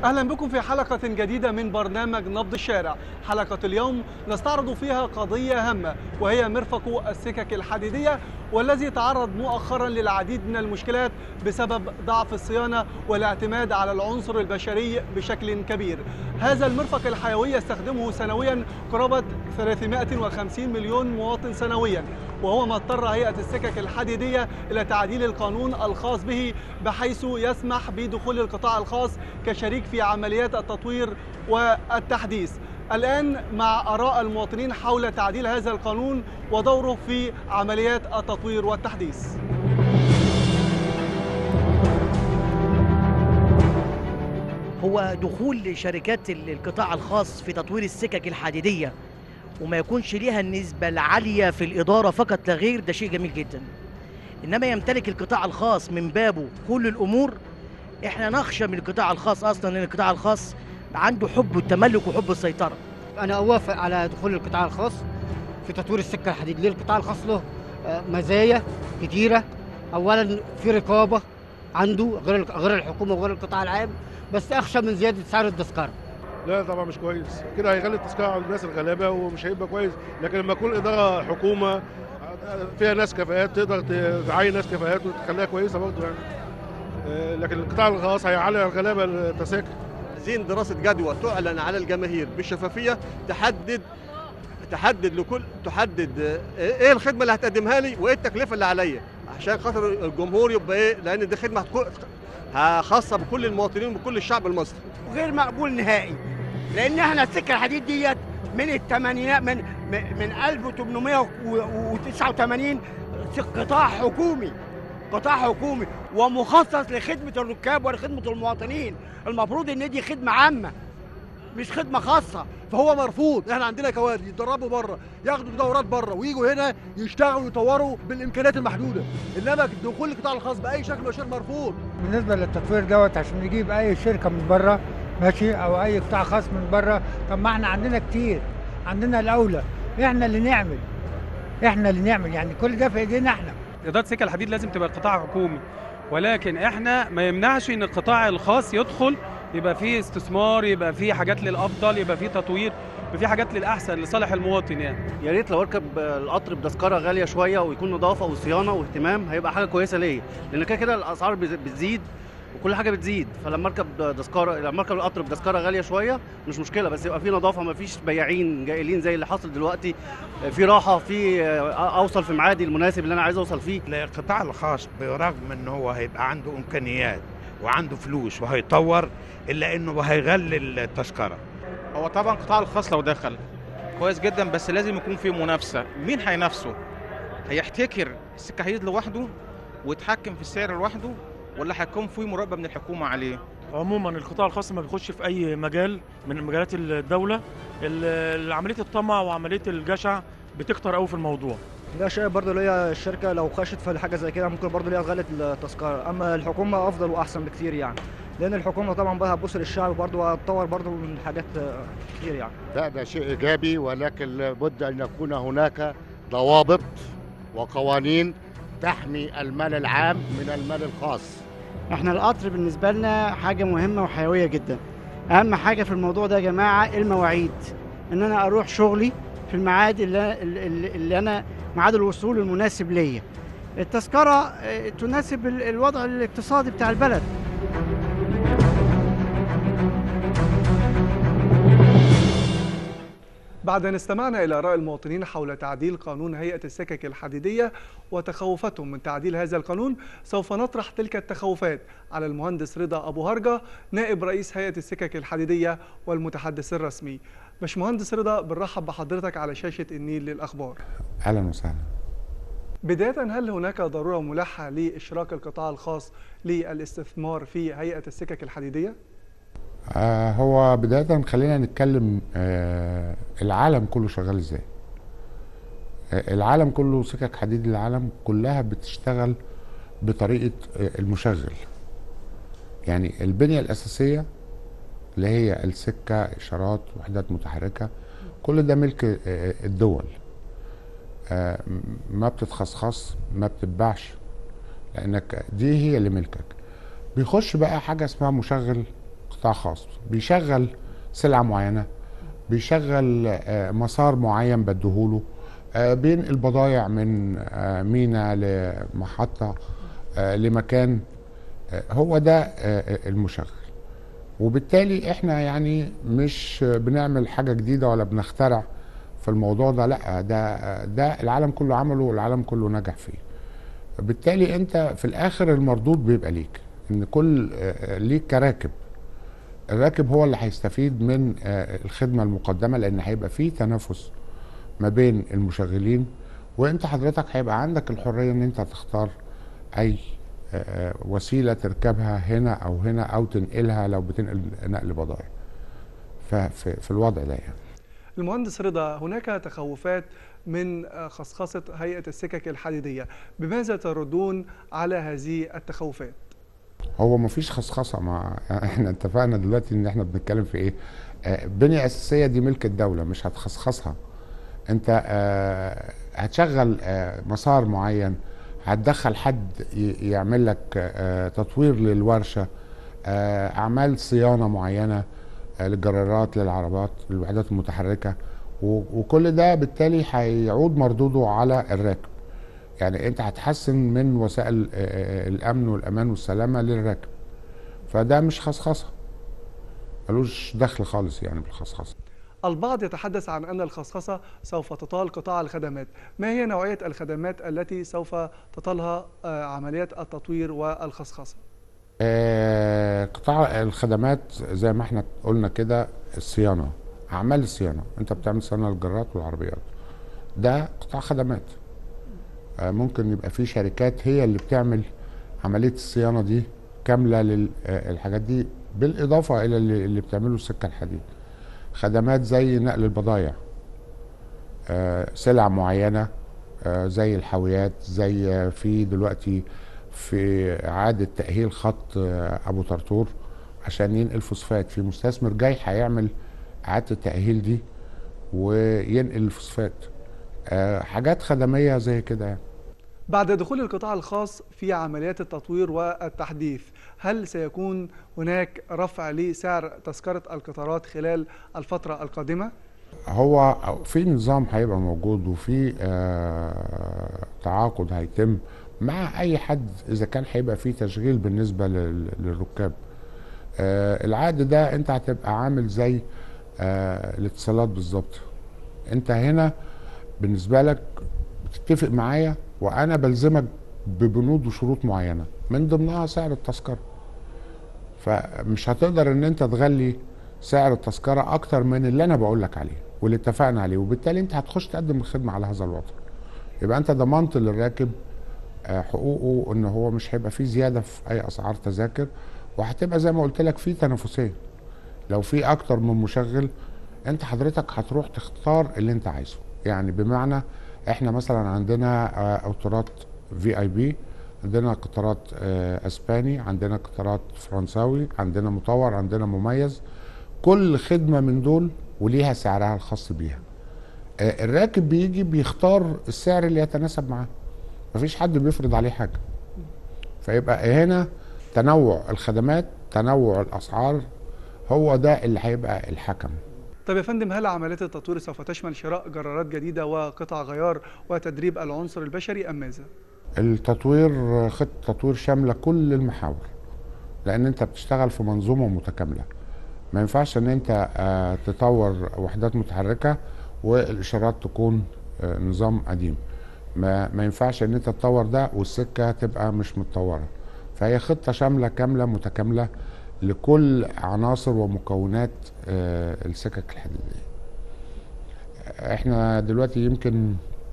اهلا بكم في حلقه جديده من برنامج نبض الشارع حلقه اليوم نستعرض فيها قضيه هامه وهي مرفق السكك الحديديه والذي تعرض مؤخرا للعديد من المشكلات بسبب ضعف الصيانه والاعتماد على العنصر البشري بشكل كبير هذا المرفق الحيوي يستخدمه سنويا قرابه 350 مليون مواطن سنويا وهو ما اضطر هيئه السكك الحديديه الى تعديل القانون الخاص به بحيث يسمح بدخول القطاع الخاص كشريك في عمليات التطوير والتحديث الآن مع آراء المواطنين حول تعديل هذا القانون ودوره في عمليات التطوير والتحديث هو دخول شركات القطاع الخاص في تطوير السكك الحديدية وما يكونش ليها النسبة العالية في الإدارة فقط لا غير ده شيء جميل جدا إنما يمتلك القطاع الخاص من بابه كل الأمور إحنا نخشى من القطاع الخاص أصلا لأن القطاع الخاص عنده حب التملك وحب السيطرة انا اوافق على دخول القطاع الخاص في تطوير السكه الحديد ليه القطاع الخاص له آه، مزايا كتيره اولا في رقابه عنده غير غير الحكومه وغير القطاع العام بس اخشى من زياده سعر التذكره لا طبعا مش كويس كده هيخلي التذكره على الناس الغلابه ومش هيبقى كويس لكن لما يكون اداره حكومه فيها ناس كفاءات تقدر تعين ناس كفاءات وتخليها كويسه برضه يعني آه، لكن القطاع الخاص هيعلي على الغلابه التذاكر عايزين دراسة جدوى تعلن على الجماهير بشفافية تحدد تحدد لكل تحدد آه، ايه الخدمة اللي هتقدمها لي وايه التكلفة اللي عليا عشان خاطر الجمهور يبقى ايه لان دي خدمة هتكون خاصة بكل المواطنين وبكل الشعب المصري غير مقبول نهائي لان احنا السكه الحديد ديت من الثمانينات من من 1889 قطاع حكومي قطاع حكومي ومخصص لخدمه الركاب ولخدمه المواطنين المفروض ان دي خدمه عامه مش خدمه خاصه فهو مرفوض احنا عندنا كوادر يتدربوا بره ياخدوا دورات بره ويجوا هنا يشتغلوا يطوروا بالامكانيات المحدوده انما دخول القطاع الخاص باي شكل من الاشكال مرفوض بالنسبه للتطوير دوت عشان نجيب اي شركه من بره ماشي او اي قطاع خاص من بره طب ما احنا عندنا كتير عندنا الاولى احنا اللي نعمل احنا اللي نعمل يعني كل ده في ايدينا احنا اداره سكه الحديد لازم تبقى قطاع حكومي ولكن احنا ما يمنعش ان القطاع الخاص يدخل يبقى فيه استثمار يبقى فيه حاجات للافضل يبقى فيه تطوير يبقى فيه حاجات للاحسن لصالح المواطن يعني يا ريت لو اركب القطر بتذكره غاليه شويه ويكون نظافه وصيانه واهتمام هيبقى حاجه كويسه ليا لان كده كده الاسعار بز- بتزيد وكل حاجه بتزيد فلما اركب تذكره لما اركب القطر بتذكره غاليه شويه مش مشكله بس يبقى في نظافه ما فيش بياعين جائلين زي اللي حاصل دلوقتي في راحه في اوصل في ميعادي المناسب اللي انا عايز اوصل فيه القطاع الخاص برغم ان هو هيبقى عنده امكانيات وعنده فلوس وهيطور الا انه هيغلي التذكره هو طبعا القطاع الخاص لو دخل كويس جدا بس لازم يكون في منافسه مين هينافسه هيحتكر السكه حديد لوحده ويتحكم في السعر لوحده ولا هيكون في مراقبه من الحكومه عليه عموما القطاع الخاص ما بيخش في اي مجال من مجالات الدوله ال- عمليه الطمع وعمليه الجشع بتكتر قوي في الموضوع ده شيء برضه ليا الشركه لو خشت في حاجه زي كده ممكن برضه ليها غلط التذكره اما الحكومه افضل واحسن بكتير يعني لان الحكومه طبعا بقى هتبص للشعب برضه وهتطور برضه من حاجات كتير يعني لا ده شيء ايجابي ولكن لابد ان يكون هناك ضوابط وقوانين تحمي المال العام من المال الخاص احنا القطر بالنسبه لنا حاجه مهمه وحيويه جدا اهم حاجه في الموضوع ده يا جماعه المواعيد ان انا اروح شغلي في الميعاد اللي, اللي, اللي انا ميعاد الوصول المناسب ليا التذكره اه، تناسب ال- الوضع الاقتصادي بتاع البلد بعد أن استمعنا إلى آراء المواطنين حول تعديل قانون هيئة السكك الحديدية وتخوفاتهم من تعديل هذا القانون سوف نطرح تلك التخوفات على المهندس رضا أبو هرجة نائب رئيس هيئة السكك الحديدية والمتحدث الرسمي باشمهندس رضا بنرحب بحضرتك على شاشة النيل للأخبار اهلا وسهلا بداية هل هناك ضرورة ملحة لإشراك القطاع الخاص للاستثمار في هيئة السكك الحديدية؟ آه هو بداية خلينا نتكلم آه العالم كله شغال ازاي آه العالم كله سكك حديد العالم كلها بتشتغل بطريقة آه المشغل يعني البنية الأساسية اللي هي السكة إشارات وحدات متحركة كل ده ملك آه الدول آه ما بتتخصخص ما بتتباعش لأنك دي هي اللي ملكك بيخش بقى حاجة اسمها مشغل قطاع خاص بيشغل سلعه معينه بيشغل آه، مسار معين بديهوله آه، بينقل بضايع من آه، مينا لمحطه آه، لمكان آه، هو ده آه، المشغل وبالتالي احنا يعني مش بنعمل حاجه جديده ولا بنخترع في الموضوع ده لا ده ده العالم كله عمله والعالم كله نجح فيه بالتالي انت في الاخر المردود بيبقى ليك ان كل آه، ليك كراكب الراكب هو اللي هيستفيد من آه، الخدمه المقدمه لان هيبقى فيه تنافس ما بين المشغلين وانت حضرتك هيبقى عندك الحريه ان انت تختار اي آه، وسيله تركبها هنا او هنا او تنقلها لو بتنقل نقل بضائع ففي في الوضع ده يعني المهندس رضا هناك تخوفات من خصخصة هيئة السكك الحديدية بماذا تردون على هذه التخوفات؟ هو مفيش خصخصه مع احنا اتفقنا دلوقتي ان احنا بنتكلم في ايه آه، بنية اساسيه دي ملك الدوله مش هتخصخصها انت آه، هتشغل آه، مسار معين هتدخل حد ي- يعمل لك آه، تطوير للورشه آه، اعمال صيانه معينه آه، للجرارات للعربات للوحدات المتحركه و- وكل ده بالتالي هيعود مردوده على الراكب يعني انت هتحسن من وسائل آه، آه، الامن والامان والسلامه للراكب فده مش خصخصه ملوش دخل خالص يعني بالخصخصه البعض يتحدث عن أن الخصخصة سوف تطال قطاع الخدمات ما هي نوعية الخدمات التي سوف تطالها آه، عمليات التطوير والخصخصة؟ آه، قطاع الخدمات زي ما احنا قلنا كده الصيانه اعمال الصيانه انت بتعمل صيانه للجرات والعربيات ده قطاع خدمات آه، ممكن يبقى في شركات هي اللي بتعمل عمليه الصيانه دي كامله للحاجات دي بالاضافه الى اللي, اللي بتعمله السكه الحديد خدمات زي نقل البضائع آه، سلع معينه آه، زي الحاويات زي آه، في دلوقتي في اعاده تاهيل خط آه، ابو طرطور عشان ينقل فوسفات في مستثمر جاي هيعمل اعاده التاهيل دي وينقل الفوسفات آه، حاجات خدميه زي كده يعني بعد دخول القطاع الخاص في عمليات التطوير والتحديث هل سيكون هناك رفع لسعر تذكرة القطارات خلال الفترة القادمة؟ هو في نظام هيبقى موجود وفي آه، تعاقد هيتم مع اي حد اذا كان هيبقى في تشغيل بالنسبه لل- للركاب آه، العقد ده انت هتبقى عامل زي آه، الاتصالات بالظبط انت هنا بالنسبه لك بتتفق معايا وانا بلزمك ببنود وشروط معينه من ضمنها سعر التذكره فمش هتقدر ان انت تغلي سعر التذكره اكتر من اللي انا بقول لك عليه واللي اتفقنا عليه وبالتالي انت هتخش تقدم الخدمه على هذا الوضع يبقى انت ضمنت للراكب آه، حقوقه ان هو مش هيبقى فيه زياده في اي اسعار تذاكر وهتبقى زي ما قلت لك في تنافسيه لو في اكتر من مشغل انت حضرتك هتروح تختار اللي انت عايزه يعني بمعنى احنا مثلا عندنا آه، قطارات في اي بي عندنا قطارات آه، اسباني عندنا قطارات فرنساوي عندنا مطور عندنا مميز كل خدمه من دول وليها سعرها الخاص بيها آه، الراكب بيجي بيختار السعر اللي يتناسب معاه مفيش حد بيفرض عليه حاجه فيبقى هنا تنوع الخدمات تنوع الاسعار هو ده اللي هيبقى الحكم طيب يا فندم هل عمليات التطوير سوف تشمل شراء جرارات جديدة وقطع غيار وتدريب العنصر البشري أم ماذا؟ التطوير خطة تطوير شاملة كل المحاور لأن أنت بتشتغل في منظومة متكاملة ما ينفعش إن أنت آه، تطور وحدات متحركة والإشارات تكون آه، نظام قديم ما, ما ينفعش إن أنت تطور ده والسكة تبقى مش متطورة فهي خطة شاملة كاملة متكاملة لكل عناصر ومكونات آه، السكك الحديدية احنا دلوقتي يمكن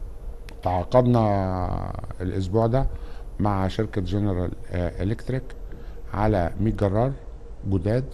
تعاقدنا الاسبوع ده مع شركه جنرال الكتريك على 100 جرار جداد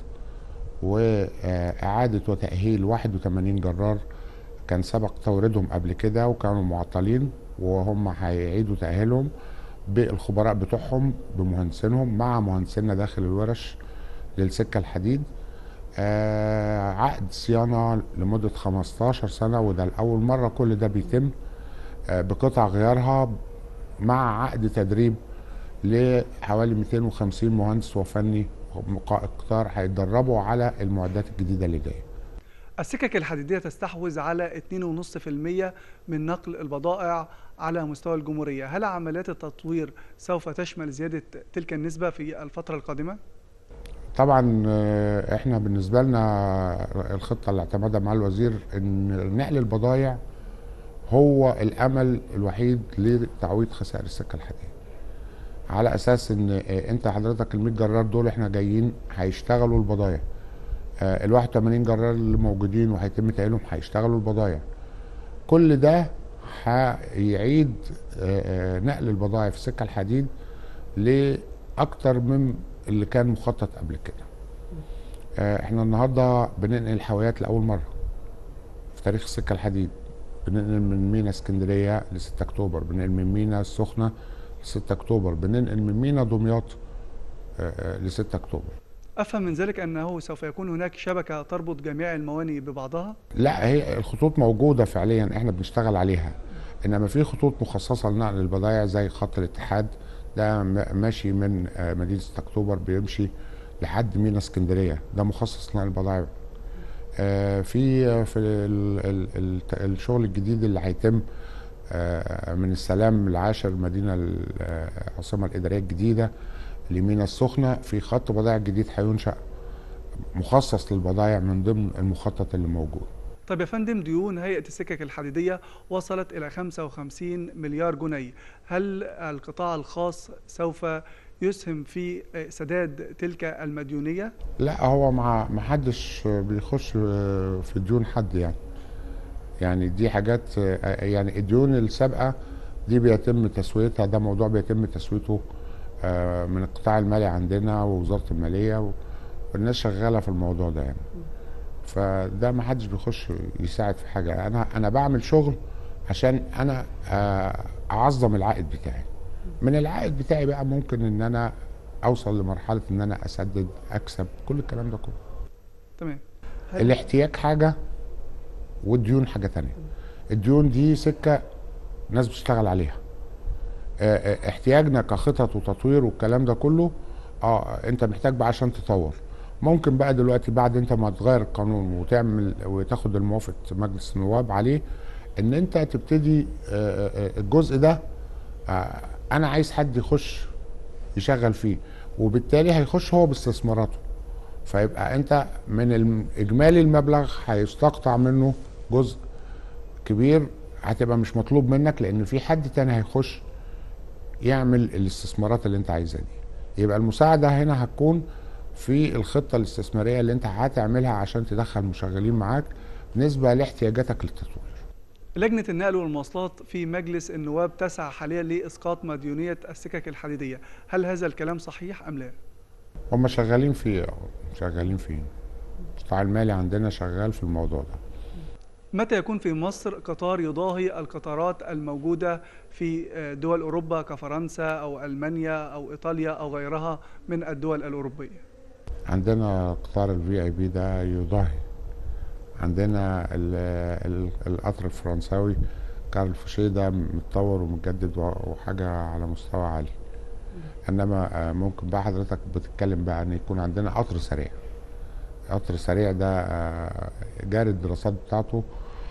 واعاده وتاهيل 81 جرار كان سبق توريدهم قبل كده وكانوا معطلين وهم هيعيدوا تاهيلهم بالخبراء بتوعهم بمهندسينهم مع مهندسينا داخل الورش للسكه الحديد آه عقد صيانه لمده 15 سنه وده لاول مره كل ده بيتم آه بقطع غيارها مع عقد تدريب لحوالي 250 مهندس وفني القطار هيتدربوا على المعدات الجديده اللي جايه السكك الحديدية تستحوذ على 2.5% من نقل البضائع على مستوى الجمهورية هل عمليات التطوير سوف تشمل زيادة تلك النسبة في الفترة القادمة؟ طبعا آه، احنا بالنسبه لنا الخطه اللي اعتمدها مع الوزير ان نقل البضائع هو الامل الوحيد لتعويض خسائر السكه الحديديه على اساس ان آه، انت حضرتك ال 100 جرار دول احنا جايين هيشتغلوا البضائع آه، ال 81 جرار اللي موجودين وهيتم تأهيلهم هيشتغلوا البضائع كل ده هيعيد آه، آه، نقل البضائع في السكه الحديد لاكتر من اللي كان مخطط قبل كده آه، احنا النهارده بننقل الحاويات لاول مره في تاريخ السكه الحديد بننقل من مينا اسكندريه ل 6 اكتوبر بننقل من مينا السخنه ل 6 اكتوبر بننقل من مينا دمياط ل 6 اكتوبر أفهم من ذلك أنه سوف يكون هناك شبكة تربط جميع الموانئ ببعضها؟ لا هي الخطوط موجوده فعليا احنا بنشتغل عليها انما في خطوط مخصصه لنقل البضائع زي خط الاتحاد ده م- ماشي من آه، مدينه 6 اكتوبر بيمشي لحد مينا اسكندريه ده مخصص لنقل البضائع آه، في في ال- ال- ال- الشغل الجديد اللي هيتم آه، من السلام العاشر مدينه ال- آه، العاصمه الاداريه الجديده لمينا السخنه في خط بضائع جديد هينشا مخصص للبضائع من ضمن المخطط اللي موجود طيب يا فندم ديون هيئة السكك الحديدية وصلت إلى 55 مليار جنيه هل القطاع الخاص سوف يسهم في سداد تلك المديونية؟ لا هو مع ما حدش بيخش في ديون حد يعني يعني دي حاجات يعني الديون السابقه دي بيتم تسويتها ده موضوع بيتم تسويته آه، من القطاع المالي عندنا ووزاره الماليه والناس شغاله في الموضوع ده يعني فده ما حدش بيخش يساعد في حاجه انا انا بعمل شغل عشان انا آه، اعظم العائد بتاعي من العائد بتاعي بقى ممكن ان انا اوصل لمرحله ان انا اسدد اكسب كل الكلام ده كله تمام الاحتياج حاجه والديون حاجه تانية الديون دي سكه ناس بتشتغل عليها آه، آه، احتياجنا كخطط وتطوير والكلام ده كله اه انت محتاج بقى عشان تطور ممكن بقى دلوقتي بعد انت ما تغير القانون وتعمل وتاخد الموافقه مجلس النواب عليه ان انت تبتدي آه، آه، الجزء ده آه، انا عايز حد يخش يشغل فيه وبالتالي هيخش هو باستثماراته فيبقى انت من الم- اجمالي المبلغ هيستقطع منه جزء كبير هتبقى مش مطلوب منك لان في حد تاني هيخش يعمل الاستثمارات اللي انت عايزها دي يبقى المساعده هنا هتكون في الخطه الاستثماريه اللي انت هتعملها عشان تدخل مشغلين معاك نسبه لاحتياجاتك للتطوير لجنة النقل والمواصلات في مجلس النواب تسعى حاليا لإسقاط مديونية السكك الحديدية هل هذا الكلام صحيح أم لا؟ هم شغالين فيه اه، شغالين فيه القطاع المالي عندنا شغال في الموضوع ده متى يكون في مصر قطار يضاهي القطارات الموجودة في دول أوروبا كفرنسا أو ألمانيا أو إيطاليا أو غيرها من الدول الأوروبية عندنا قطار الفي اي بي ده يضاهي عندنا ال- ال- القطر الفرنساوي كارل فوشيه ده متطور ومتجدد و- وحاجه على مستوى عالي انما آه، ممكن بقى حضرتك بتتكلم بقى ان يكون عندنا قطر سريع قطر سريع ده آه، جاري الدراسات بتاعته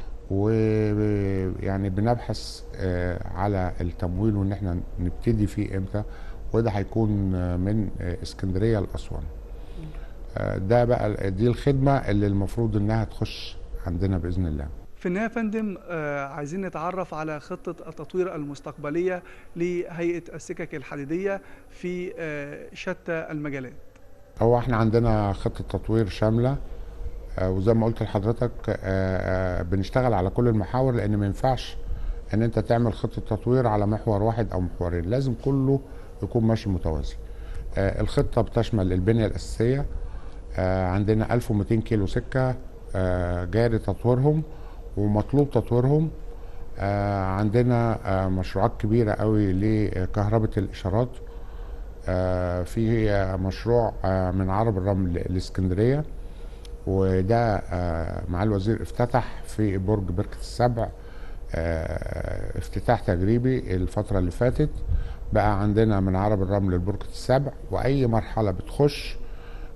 ويعني بنبحث آه، على التمويل وان احنا نبتدي فيه امتى وده هيكون آه، من آه، اسكندريه لاسوان آه، ده بقى دي الخدمه اللي المفروض انها تخش عندنا باذن الله في النهاية يا فندم آه، عايزين نتعرف على خطة التطوير المستقبلية لهيئة السكك الحديدية في آه، شتى المجالات هو احنا عندنا خطة تطوير شاملة آه، وزي ما قلت لحضرتك آه، آه، بنشتغل على كل المحاور لان ما ينفعش ان انت تعمل خطة تطوير على محور واحد او محورين لازم كله يكون ماشي متوازي آه، الخطة بتشمل البنية الأساسية آه، عندنا 1200 كيلو سكة آه، جاري تطويرهم ومطلوب تطويرهم آه، عندنا آه، مشروعات كبيرة قوي لكهرباء الإشارات آه، في آه، مشروع آه، من عرب الرمل لاسكندريه وده آه، مع الوزير افتتح في برج بركه السبع آه، افتتاح تجريبي الفتره اللي فاتت بقى عندنا من عرب الرمل لبركه السبع واي مرحله بتخش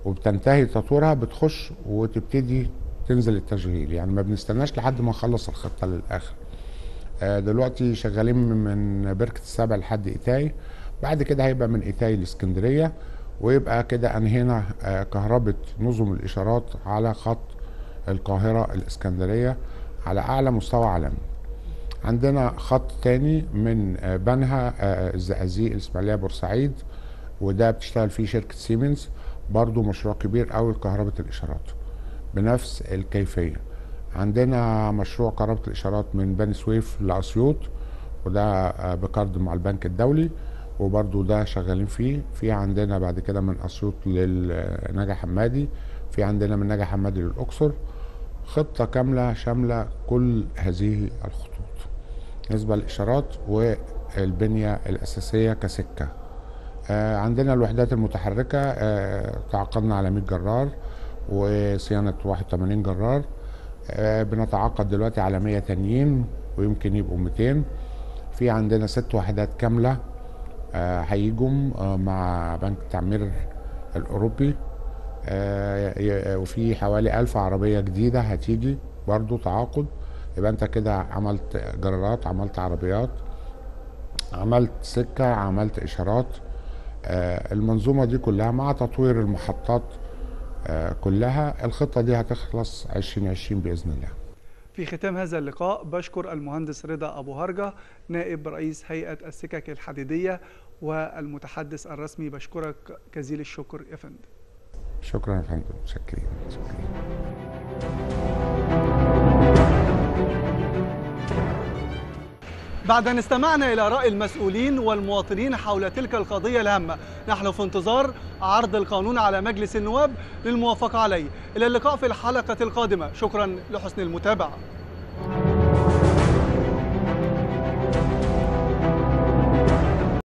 وبتنتهي تطويرها بتخش وتبتدي تنزل التشغيل يعني ما بنستناش لحد ما نخلص الخطه للاخر آه، دلوقتي شغالين من بركه السبع لحد ايتاي بعد كده هيبقى من ايتاي لاسكندريه ويبقى كده انهينا آه، كهرباء نظم الاشارات على خط القاهره الاسكندريه على اعلى مستوى عالمي عندنا خط تاني من آه، بنها آه، الزقازيق الاسماعيليه بورسعيد وده بتشتغل فيه شركه سيمنز برضو مشروع كبير قوي لكهرباء الاشارات بنفس الكيفيه عندنا مشروع كهرباء الاشارات من بني سويف لاسيوط وده آه، بقرض مع البنك الدولي وبرضو ده شغالين فيه في عندنا بعد كده من اسيوط للنجا حمادي في عندنا من نجا حمادي للاقصر خطه كامله شامله كل هذه الخطوط بالنسبه للاشارات والبنيه الاساسيه كسكه آه، عندنا الوحدات المتحركه آه، تعاقدنا على 100 جرار وصيانه 81 جرار آه، بنتعاقد دلوقتي على 100 تانيين ويمكن يبقوا 200 في عندنا ست وحدات كامله آه، هيجوا آه، مع بنك التعمير الاوروبي آه، ي- وفي حوالي ألف عربية جديدة هتيجي برضو تعاقد يبقى انت كده عملت جرارات عملت عربيات عملت سكة عملت إشارات آه، المنظومة دي كلها مع تطوير المحطات آه، كلها الخطة دي هتخلص 2020 بإذن الله في ختام هذا اللقاء بشكر المهندس رضا أبو هرجة نائب رئيس هيئة السكك الحديدية والمتحدث الرسمي بشكرك جزيل الشكر يا فندم شكرا يا فندم متشكرين متشكرين بعد أن استمعنا إلى رأي المسؤولين والمواطنين حول تلك القضية الهامة نحن في انتظار عرض القانون على مجلس النواب للموافقة عليه إلى اللقاء في الحلقة القادمة شكرا لحسن المتابعة